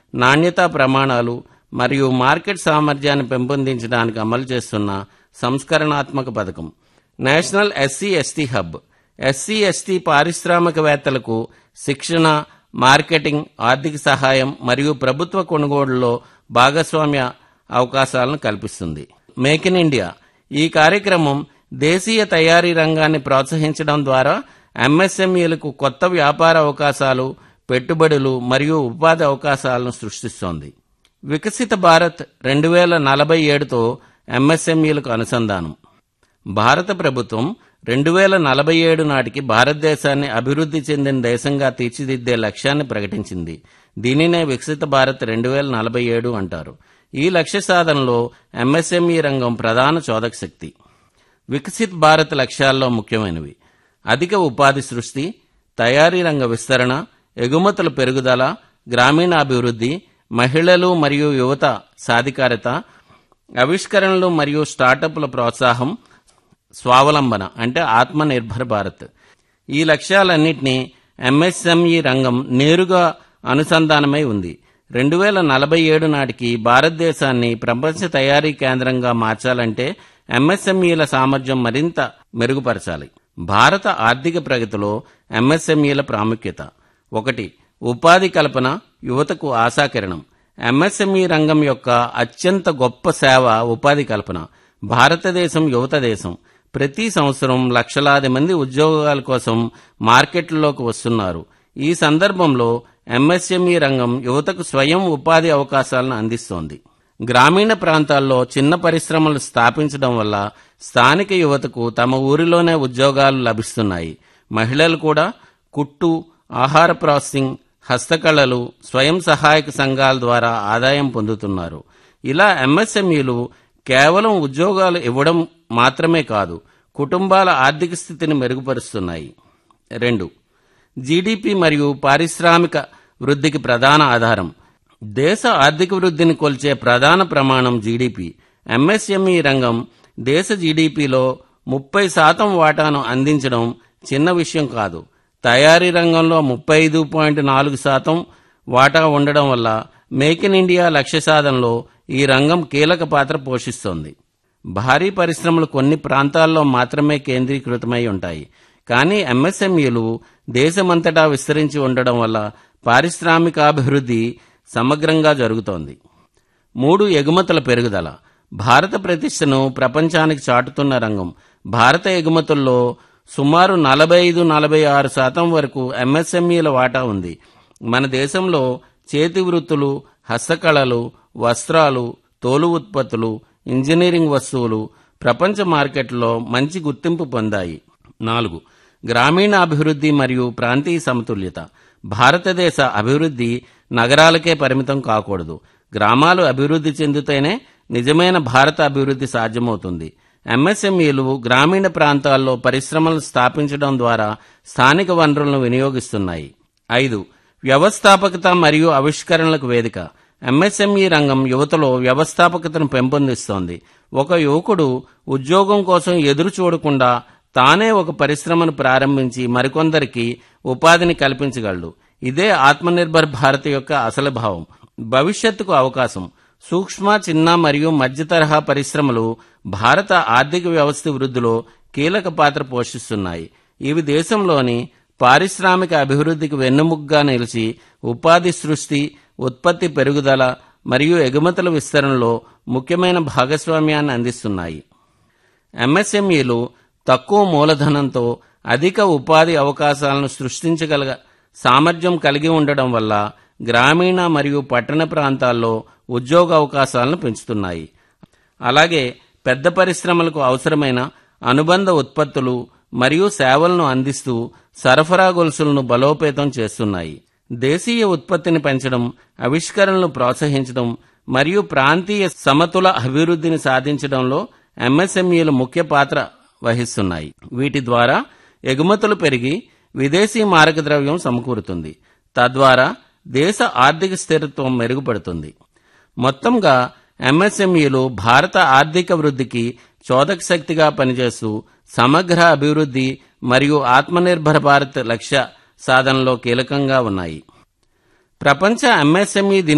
నాణ్యతా ప్రమాణాలు మరియు మార్కెట్ సామర్థ్యాన్ని పెంపొందించడానికి అమలు చేస్తున్న సంస్కరణాత్మక పథకం national SC ST hub SC ST పారిశ్రామికవేత్తలకు శిక్షణ మార్కెటింగ్ ఆర్థిక సహాయం మరియు ప్రభుత్వ కొనుగోళ్లలో భాగస్వామ్య అవకాశాలను కల్పిస్తుంది మేక్ ఇన్ ఇండియా ఈ కార్యక్రమం దేశీయ తయారీ రంగాన్ని ప్రోత్సహించడం ద్వారా ఎంఎస్ఎంఈలకు కొత్త వ్యాపార అవకాశాలు పెట్టుబడులు మరియు ఉపాధి అవకాశాలను సృష్టిస్తోంది వికసిత భారత్ రెండు వేల నలభై ఏడుతో ఎంఎస్ఎంఈలకు అనుసంధానం భారత ప్రభుత్వం రెండు వేల నలభై ఏడు నాటికి భారతదేశాన్ని అభివృద్ధి చెందిన దేశంగా తీర్చిదిద్దే లక్ష్యాన్ని ప్రకటించింది దీనినే వికసిత భారత్ రెండు వేల నలభై ఏడు అంటారు ఈ లక్ష్య సాధనలో ఎంఎస్ఎంఈ రంగం ప్రధాన చోదక శక్తి వికసిత్ భారత్ లక్ష్యాల్లో ముఖ్యమైనవి అధిక ఉపాధి సృష్టి తయారీ రంగ విస్తరణ ఎగుమతుల పెరుగుదల గ్రామీణాభివృద్ధి మహిళలు మరియు యువత సాధికారత ఆవిష్కరణలు మరియు స్టార్టప్ల ప్రోత్సాహం స్వావలంబన అంటే ఆత్మనిర్భర్ భారత్ ఈ లక్ష్యాలన్నింటినీ ఎంఎస్ఎంఈ రంగం నేరుగా అనుసంధానమై ఉంది రెండు వేల నలభై ఏడు నాటికి భారతదేశాన్ని ప్రపంచ తయారీ కేంద్రంగా మార్చాలంటే ఎంఎస్ఎంఈల సామర్థ్యం మరింత మెరుగుపరచాలి భారత ఆర్థిక ప్రగతిలో ఎంఎస్ఎంఈల ప్రాముఖ్యత ఒకటి ఉపాధి కల్పన యువతకు ఆశాకిరణం ఎంఎస్ఎంఈ రంగం యొక్క అత్యంత గొప్ప సేవ ఉపాధి కల్పన భారతదేశం యువత దేశం ప్రతి సంవత్సరం లక్షలాది మంది ఉద్యోగాల కోసం మార్కెట్లలోకి వస్తున్నారు ఈ సందర్భంలో ఎంఎస్ఎంఈ రంగం యువతకు స్వయం ఉపాధి అవకాశాలను అందిస్తోంది గ్రామీణ ప్రాంతాల్లో చిన్న పరిశ్రమలు స్థాపించడం వల్ల స్థానిక యువతకు తమ ఊరిలోనే ఉద్యోగాలు లభిస్తున్నాయి మహిళలు కూడా కుట్టు ఆహార ప్రాసెసింగ్ హస్తకళలు స్వయం సహాయక సంఘాల ద్వారా ఆదాయం పొందుతున్నారు ఇలా ఎంఎస్ఎంఈలు కేవలం ఉద్యోగాలు ఇవ్వడం మాత్రమే కాదు కుటుంబాల ఆర్థిక స్థితిని మెరుగుపరుస్తున్నాయి రెండు జీడిపి మరియు పారిశ్రామిక వృద్ధికి ప్రధాన ఆధారం దేశ ఆర్థిక వృద్ధిని కొల్చే ప్రధాన ప్రమాణం జీడిపి ఎంఎస్ఎంఈ రంగం దేశ జీడిపిలో ముప్పై శాతం వాటాను అందించడం చిన్న విషయం కాదు తయారీ రంగంలో ముప్పై ఐదు పాయింట్ నాలుగు శాతం వాటా ఉండడం వల్ల మేక్ ఇన్ ఇండియా లక్ష్య సాధనలో ఈ రంగం కీలక పాత్ర పోషిస్తోంది భారీ పరిశ్రమలు కొన్ని ప్రాంతాల్లో మాత్రమే కేంద్రీకృతమై ఉంటాయి కానీ ఎంఎస్ఎంఈలు దేశమంతటా విస్తరించి ఉండడం వల్ల పారిశ్రామికాభివృద్ధి సమగ్రంగా జరుగుతోంది మూడు ఎగుమతుల పెరుగుదల భారత ప్రతిష్టను ప్రపంచానికి చాటుతున్న రంగం భారత ఎగుమతుల్లో సుమారు నలభై ఐదు నలభై ఆరు శాతం వరకు ఎంఎస్ఎంఈల వాటా ఉంది మన దేశంలో చేతి వృత్తులు హస్తకళలు వస్త్రాలు తోలు ఉత్పత్తులు ఇంజనీరింగ్ వస్తువులు ప్రపంచ మార్కెట్లో మంచి గుర్తింపు పొందాయి నాలుగు గ్రామీణ అభివృద్ధి మరియు ప్రాంతీయ సమతుల్యత భారతదేశ అభివృద్ధి నగరాలకే పరిమితం కాకూడదు గ్రామాలు అభివృద్ధి చెందితేనే నిజమైన భారత అభివృద్ధి సాధ్యమవుతుంది ఎంఎస్ఎంఈలు గ్రామీణ ప్రాంతాల్లో పరిశ్రమలు స్థాపించడం ద్వారా స్థానిక వనరులను వినియోగిస్తున్నాయి ఐదు వ్యవస్థాపకత మరియు ఆవిష్కరణలకు వేదిక ఎంఎస్ఎంఈ రంగం యువతలో వ్యవస్థాపకతను పెంపొందిస్తోంది ఒక యువకుడు ఉద్యోగం కోసం ఎదురు చూడకుండా తానే ఒక పరిశ్రమను ప్రారంభించి మరికొందరికి ఉపాధిని కల్పించగలడు ఇదే ఆత్మనిర్భర్ భారత్ యొక్క అసలు భావం భవిష్యత్తుకు అవకాశం సూక్ష్మ చిన్న మరియు మధ్య తరహా పరిశ్రమలు భారత ఆర్థిక వ్యవస్థ వృద్ధిలో కీలక పాత్ర పోషిస్తున్నాయి ఇవి దేశంలోని పారిశ్రామిక అభివృద్ధికి వెన్నుముగ్గా నిలిచి ఉపాధి సృష్టి ఉత్పత్తి పెరుగుదల మరియు ఎగుమతుల విస్తరణలో ముఖ్యమైన భాగస్వామ్యాన్ని అందిస్తున్నాయి ఎంఎస్ఎంఈలు తక్కువ మూలధనంతో అధిక ఉపాధి అవకాశాలను సృష్టించగల సామర్థ్యం కలిగి ఉండడం వల్ల గ్రామీణ మరియు పట్టణ ప్రాంతాల్లో ఉద్యోగ అవకాశాలను పెంచుతున్నాయి అలాగే పెద్ద పరిశ్రమలకు అవసరమైన అనుబంధ ఉత్పత్తులు మరియు సేవలను అందిస్తూ సరఫరా గొలుసులను బలోపేతం చేస్తున్నాయి దేశీయ ఉత్పత్తిని పెంచడం ఆవిష్కరణలు ప్రోత్సహించడం మరియు ప్రాంతీయ సమతుల అభివృద్ధిని సాధించడంలో ఎంఎస్ఎంఈలు ముఖ్య పాత్ర వహిస్తున్నాయి వీటి ద్వారా ఎగుమతులు పెరిగి విదేశీ మారకద్రవ్యం సమకూరుతుంది తద్వారా దేశ ఆర్థిక స్థిరత్వం మెరుగుపడుతుంది మొత్తంగా ఎంఎస్ఎంఈలు భారత ఆర్థిక వృద్ధికి చోదక శక్తిగా పనిచేస్తూ సమగ్ర అభివృద్ధి మరియు ఆత్మనిర్భర భారత్ లక్ష్య సాధనలో కీలకంగా ఉన్నాయి ప్రపంచ ఎంఎస్ఎంఈ